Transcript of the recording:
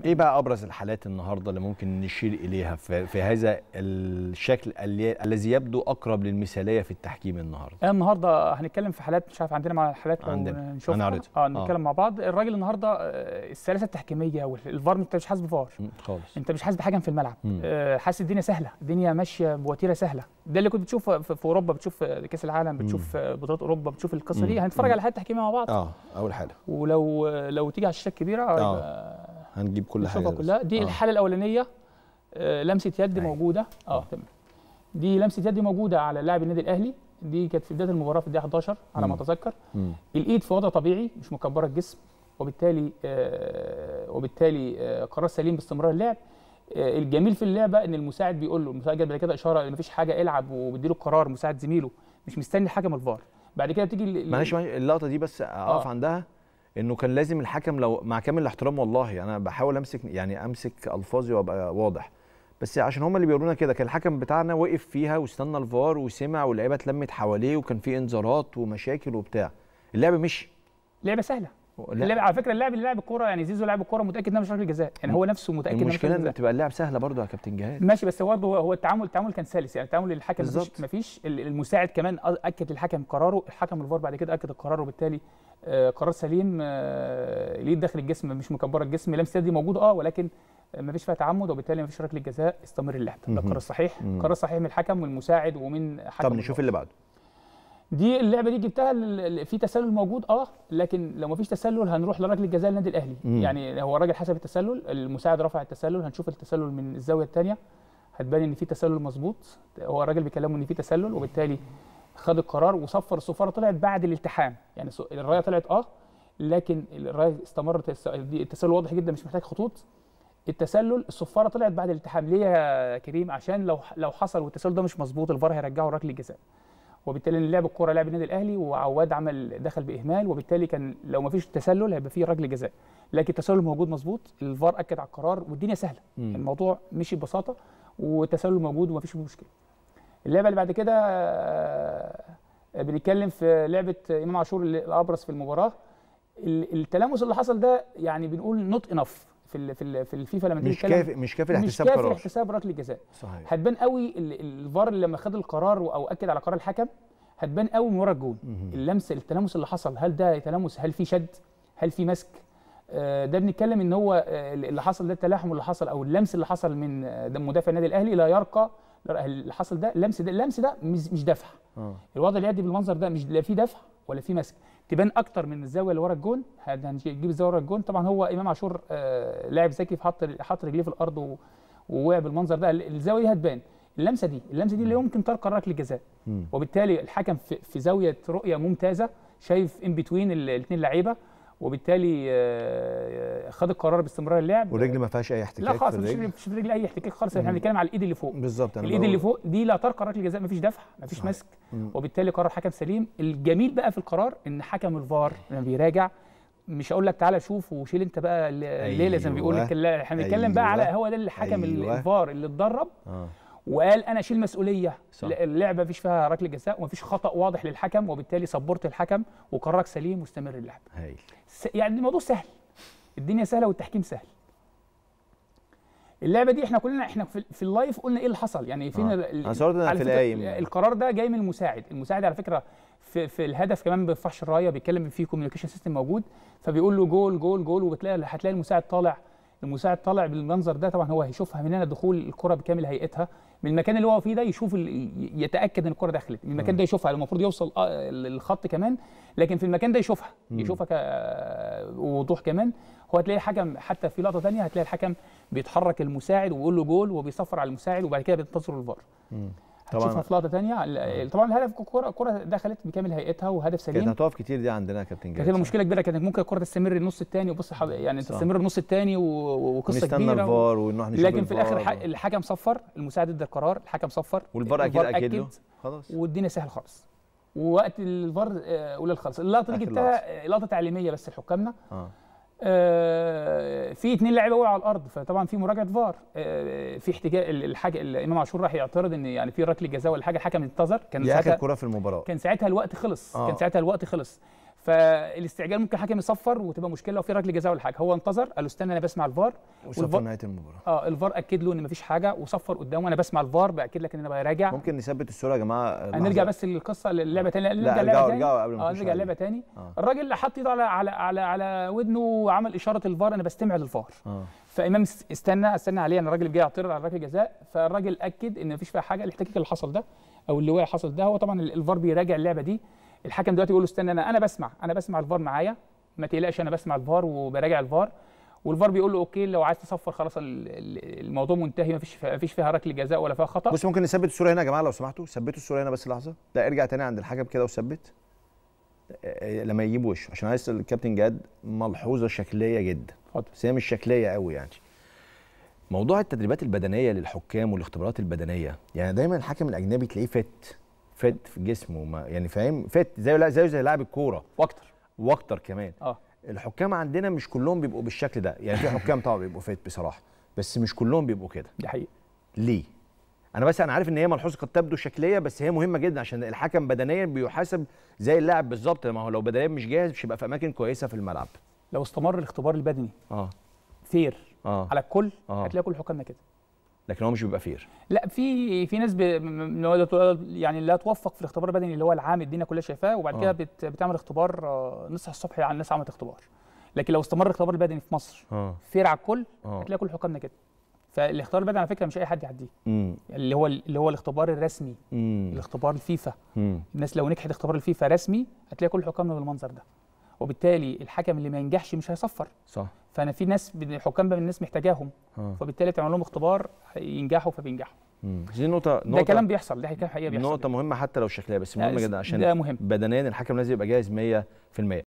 ايه بقى ابرز الحالات النهارده اللي ممكن نشير اليها في, في هذا الشكل اللي- الذي يبدو اقرب للمثاليه في التحكيم النهارده النهارده هنتكلم في حالات مش عارف عندنا مع حالات لو عندنا. نشوفها هنعرضها. اه آه. نتكلم مع بعض الراجل النهارده آه، السلاسه التحكيميه والفار انت مش حاسس بفار مم، خالص انت مش حاسس بحكم في الملعب مم. آه، حاسس الدنيا سهله الدنيا ماشيه بوتيره سهله ده اللي كنت بتشوفه في في اوروبا بتشوف كاس العالم بتشوف بطولات اوروبا بتشوف القصه دي مم. هنتفرج على حالات تحكيميه مع بعض اه اول حاله ولو لو تيجي على الشاشه الكبيره آه. يبقى هنجيب كل حاجه نشوفها بس. كلها دي آه. الحاله الاولانيه آه، لمسه يد أيوة. موجوده اه آه. تمام دي لمسه يد موجوده على لاعب النادي الاهلي دي كانت في بدايه المباراه في الدقيقه 11 على ما مم. اتذكر مم. الايد في وضع طبيعي مش مكبره الجسم وبالتالي آه وبالتالي آه قرار سليم باستمرار اللعب آه الجميل في اللعبه ان المساعد بيقول له المساعد جاب بعد كده اشاره ان مفيش حاجه العب وبيديله القرار مساعد زميله مش مستني حكم الفار بعد كده تيجي ال- ال- معلش معلش، اللقطه دي بس اقف آه. عندها انه كان لازم الحكم لو مع كامل الاحترام والله انا بحاول امسك يعني امسك الفاظي وابقى واضح بس عشان هم اللي بيقولونا كده كان الحكم بتاعنا وقف فيها واستنى الفار وسمع واللعيبه اتلمت حواليه وكان في انذارات ومشاكل وبتاع اللعب مشي لعبه سهله لا. اللعب على فكره اللاعب اللي لعب الكوره يعني زيزو لاعب الكوره متاكد انها مش ركله جزاء يعني هو نفسه متاكد انها مش المشكله ركله ان جزاء تبقى اللعب سهله برضو يا كابتن جهاد ماشي بس برضه هو هو التعامل التعامل كان سلس يعني التعامل الحكم مفيش بالظبط. مفيش ال- المساعد كمان اكد للحكم قراره الحكم الفار بعد كده اكد القرار وبالتالي آه، قرار سليم آه، اليد داخل الجسم مش مكبره الجسم لمسه دي موجوده اه ولكن مفيش فيها تعمد وبالتالي مفيش ركله جزاء استمر اللعب ده مهم. القرار الصحيح مم. قرار صحيح من الحكم والمساعد ومن حكم طب نشوف الفار. اللي بعده دي اللعبه دي جبتها ال- ال- في تسلل موجود اه لكن لو مفيش تسلل هنروح لركله جزاء النادي الاهلي مم. يعني هو الراجل حسب التسلل المساعد رفع التسلل هنشوف التسلل من الزاويه الثانيه هتبان ان في تسلل مظبوط هو الراجل بيكلمه ان في تسلل وبالتالي خد القرار وصفر الصفاره طلعت بعد الالتحام يعني الص- الرايه طلعت اه لكن الرايه استمرت الس- دي التسلل واضح جدا مش محتاج خطوط التسلل الصفاره طلعت بعد الالتحام ليه يا كريم عشان لو لو حصل والتسلل ده مش مظبوط الفار هيرجعه ركله جزاء وبالتالي إن لعب الكوره لعب النادي الاهلي وعواد عمل دخل باهمال وبالتالي كان لو ما فيش تسلل هيبقى فيه ركله جزاء لكن التسلل موجود مظبوط الفار اكد على القرار والدنيا سهله مم. الموضوع مشي ببساطه والتسلل موجود وما فيش فيه مشكله اللعبه اللي بعد كده آه، بنتكلم في لعبه امام عاشور اللي الابرز في المباراه ال- التلامس اللي حصل ده يعني بنقول نوت انف في ال في ال في الفيفا لما تيجي مش تتكلم كافي مش كافي مش لاحتساب كافي قرار احتساب ركله جزاء صحيح هتبان قوي ال- ال- الفار اللي لما خد القرار او اكد على قرار الحكم هتبان قوي من ورا الجون مهم. اللمس التلامس اللي حصل هل ده تلامس هل في شد هل في مسك آه، ده بنتكلم ان هو آه، اللي حصل ده التلاحم اللي حصل او اللمس اللي حصل من آه، ده مدافع النادي الاهلي لا يرقى لا، اللي حصل ده اللمس ده اللمس ده مش مش دفع اه الوضع اليدي بالمنظر ده مش لا في دفع ولا في مسك تبان اكتر من الزاويه اللي ورا الجون هن- هنجيب الزاويه ورا الجون طبعا هو امام عاشور آه، لاعب ذكي فحط حط رجليه في الارض و- ووقع بالمنظر ده الزاويه دي هتبان اللمسه دي اللمسه دي اللي يمكن ترقى ركله جزاء مم. وبالتالي الحكم في, في زاويه رؤيه ممتازه شايف ان بتوين الاثنين لعيبه وبالتالي آه، خد القرار باستمرار اللعب والرجل ما فيهاش اي احتكاك لا خالص في مفيش الرجل مفيش في الرجل اي احتكاك خالص احنا بنتكلم على الايد اللي فوق بالظبط انا الايد بقول- اللي فوق دي لا ترقى ركله جزاء مفيش دفع مفيش صحيح. مسك مم. وبالتالي قرار حكم سليم الجميل بقى في القرار ان حكم الفار لما بيراجع مش هقول لك تعالى شوف وشيل انت بقى ال- الليله زي ما بيقول أيوة. لك لا احنا بنتكلم بقى أيوة. على هو ده الحكم أيوة. الفار اللي اتدرب اه وقال انا اشيل مسؤوليه صح. لا، اللعبه مفيش فيها ركله جزاء ومفيش خطا واضح للحكم وبالتالي صبرت الحكم وقرارك سليم واستمر اللعب هايل س- يعني الموضوع سهل الدنيا سهله والتحكيم سهل اللعبه دي احنا كلنا احنا في, في اللايف قلنا ايه اللي حصل يعني فين آه. ال- ال- أنا صورت أنا على في فكرة القايم. القرار ده جاي من المساعد المساعد على فكره في, في الهدف كمان بفحش الرايه بيتكلم في كوميونيكيشن سيستم موجود فبيقول له جول جول جول وبتلاقي هتلاقي المساعد طالع المساعد طالع بالمنظر ده طبعا هو هيشوفها من هنا دخول الكره بكامل هيئتها من المكان اللي هو فيه ده يشوف ال- ي- يتاكد ان الكره دخلت من المكان ده يشوفها المفروض يوصل آه، للخط كمان لكن في المكان ده يشوفها يشوفها ك- وضوح كمان هو هتلاقي الحكم حتى في لقطه ثانيه هتلاقي الحكم بيتحرك المساعد ويقول له جول وبيصفر على المساعد وبعد كده بينتظروا الفار مم. هتشوفها طبعا في لقطه ثانيه ال- طبعا الهدف الكره الكره دخلت بكامل هيئتها وهدف كانت سليم هتقف كتير دي عندنا يا كابتن كانت جاد هتبقى مشكله كبيره كانت ممكن الكره تستمر النص الثاني وبص حض- يعني صح. تستمر النص الثاني وقصه نستنى كبيره و... الفار ونروح نشوف لكن في الاخر الفار. الح- الحكم صفر المساعد ادى القرار الحكم صفر والفار اكيد اكيد له خلاص والدنيا سهل خالص ووقت الفار آه، قليل خالص اللقطه دي آخر جبتها آه، لقطه تعليميه بس لحكامنا اه آه، في اثنين لاعيبه وقعوا على الارض فطبعا في مراجعه فار آه، في احتجاج الحاجه الامام عاشور راح يعترض ان يعني في ركله جزاء ولا حاجه الحكم انتظر كان دي اخر ساعتها كره في المباراه كان ساعتها الوقت خلص آه. كان ساعتها الوقت خلص فالاستعجال ممكن حكم يصفر وتبقى مشكله لو في ركله جزاء ولا حاجه هو انتظر قال له استنى انا بسمع الفار وصفر والفار- نهايه المباراه اه الفار اكد له ان مفيش حاجه وصفر قدامه انا بسمع الفار باكد لك ان انا براجع ممكن نثبت الصوره يا جماعه هنرجع لحظة. بس للقصه للعبه تاني لا نرجع ارجعوا اللعبه تاني ارجعوا قبل ما اه نخش نرجع عليه. اللعبه تاني آه. الراجل حط ايده على على على على ودنه وعمل اشاره الفار انا بستمع للفار اه فامام است- استنى استنى عليه انا الراجل جاي يعترض على ركله جزاء فالراجل اكد ان مفيش فيها حاجه الاحتكاك اللي حصل ده او اللي وقع حصل ده هو طبعا ال- الفار بيراجع اللعبه دي الحكم دلوقتي يقول له استنى انا انا بسمع انا بسمع الفار معايا ما تقلقش انا بسمع الفار وبراجع الفار والفار بيقول له اوكي لو عايز تصفر خلاص ال- ال- الموضوع منتهي مفيش فيها- مفيش فيها ركله جزاء ولا فيها خطا بص ممكن نثبت الصوره هنا يا جماعه لو سمحتوا ثبتوا الصوره هنا بس لحظه لا ارجع تاني عند الحكم كده وثبت آه، لما يجيب وشه عشان عايز الكابتن جاد ملحوظه شكليه جدا اتفضل. بس هي مش شكليه قوي يعني موضوع التدريبات البدنيه للحكام والاختبارات البدنيه يعني دايما الحكم الاجنبي تلاقيه فت فت في جسمه ما يعني فاهم فت زي زيه زي لاعب الكوره واكتر واكتر كمان اه الحكام عندنا مش كلهم بيبقوا بالشكل ده يعني في حكام طبعا بيبقوا فت بصراحه بس مش كلهم بيبقوا كده دي حقيقه ليه؟ انا بس انا عارف ان هي ملحوظه قد تبدو شكليه بس هي مهمه جدا عشان الحكم بدنيا بيحاسب زي اللاعب بالظبط ما هو لو بدنيا مش جاهز مش هيبقى في اماكن كويسه في الملعب لو استمر الاختبار البدني اه فير اه على الكل آه. هتلاقي كل حكامنا كده لكن هو مش بيبقى فير لا في في ناس ب... م- م- يعني لا توفق في الاختبار البدني اللي هو العام الدنيا كلها شايفاه وبعد آه. كده بت... بتعمل اختبار آه، نصحى الصبح على الناس عملت اختبار لكن لو استمر الاختبار البدني في مصر اه فير على الكل اه هتلاقي كل حكامنا كده فالاختبار البدني على فكره مش اي حد يعديه امم اللي هو اللي هو الاختبار الرسمي امم الاختبار الفيفا امم الناس لو نجحت اختبار الفيفا رسمي هتلاقي كل حكامنا بالمنظر ده وبالتالي الحكم اللي ما ينجحش مش هيصفر صح فانا في ناس حكام من الناس محتاجاهم اه فبالتالي تعمل لهم اختبار ينجحوا فبينجحوا امم دي نقطه ده نقطه كلام بيحصل ده كلام حقيقه بيحصل نقطه مهمه حتى لو شكليه بس لا، مهمه اس- جدا عشان ده مهم بدنيا الحكم لازم يبقى جاهز 100%